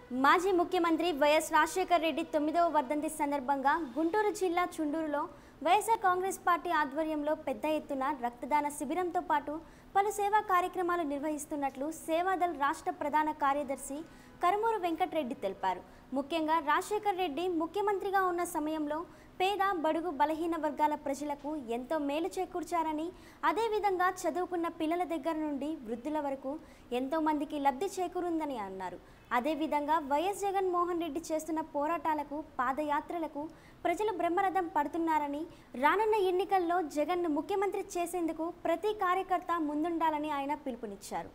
మాజీ ముఖ్యమంత్రి వైఎస్ రాజశేఖర్ రెడ్డి తొమ్మిదవ వర్ధంతి సందర్భంగా గుంటూరు జిల్లా చుండూరులో వైఎస్ఆర్ కాంగ్రెస్ పార్టీ ఆధ్వర్యంలో పెద్ద ఎత్తున రక్తదాన శిబిరంతో పాటు పలు సేవా కార్యక్రమాలు నిర్వహిస్తున్నట్లు సేవాదల్ రాష్ట్ర ప్రధాన కార్యదర్శి కరుమూరు వెంకటరెడ్డి తెలిపారు ముఖ్యంగా రాజశేఖర్ రెడ్డి ముఖ్యమంత్రిగా ఉన్న సమయంలో పేద బడుగు బలహీన వర్గాల ప్రజలకు ఎంతో మేలు చేకూర్చారని అదేవిధంగా చదువుకున్న పిల్లల దగ్గర నుండి వృద్ధుల వరకు ఎంతో మందికి లబ్ధి చేకూరుందని అన్నారు అదేవిధంగా వైఎస్ జగన్మోహన్ రెడ్డి చేస్తున్న పోరాటాలకు పాదయాత్రలకు ప్రజలు బ్రహ్మరథం పడుతున్నారని రానున్న ఎన్నికల్లో జగన్ను ముఖ్యమంత్రి చేసేందుకు ప్రతి కార్యకర్త ముందుండాలని ఆయన పిలుపునిచ్చారు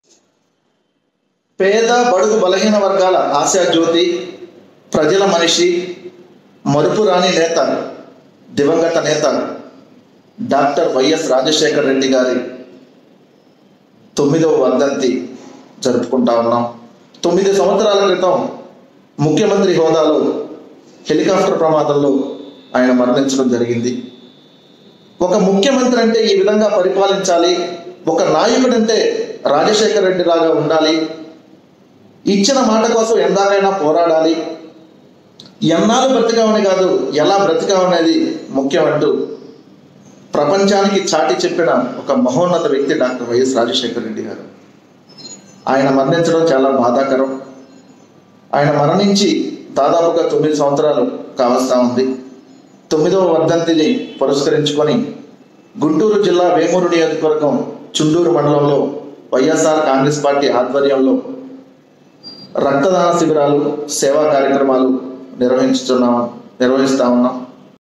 పేద బడుగు బలహీన వర్గాల ఆశాజ్యోతి ప్రజల మనిషి మరుపురాని నేత దివంగత నేత డాక్టర్ వైఎస్ రాజశేఖర్ రెడ్డి గారి తొమ్మిదవ వర్ధంతి జరుపుకుంటా ఉన్నాం తొమ్మిది సంవత్సరాల క్రితం ముఖ్యమంత్రి హోదాలో హెలికాప్టర్ ప్రమాదంలో ఆయన మరణించడం జరిగింది ఒక ముఖ్యమంత్రి అంటే ఈ విధంగా పరిపాలించాలి ఒక నాయకుడు అంటే రాజశేఖర రెడ్డి లాగా ఉండాలి ఇచ్చిన మాట కోసం ఎందాకైనా పోరాడాలి ఎన్నాళ్ళు బ్రతికామని కాదు ఎలా బ్రతికామనేది ముఖ్యమంటూ ప్రపంచానికి చాటి చెప్పిన ఒక మహోన్నత వ్యక్తి డాక్టర్ వైఎస్ రాజశేఖర రెడ్డి గారు ఆయన మరణించడం చాలా బాధాకరం ఆయన మరణించి దాదాపుగా తొమ్మిది సంవత్సరాలు కావస్తా ఉంది తొమ్మిదవ వర్ధంతిని పురస్కరించుకొని గుంటూరు జిల్లా వేమూరు నియోజకవర్గం చుండూరు మండలంలో వైఎస్ఆర్ కాంగ్రెస్ పార్టీ ఆధ్వర్యంలో రక్తదాన శిబిరాలు సేవా కార్యక్రమాలు నిర్వహించుతున్నాం నిర్వహిస్తా ఉన్నాం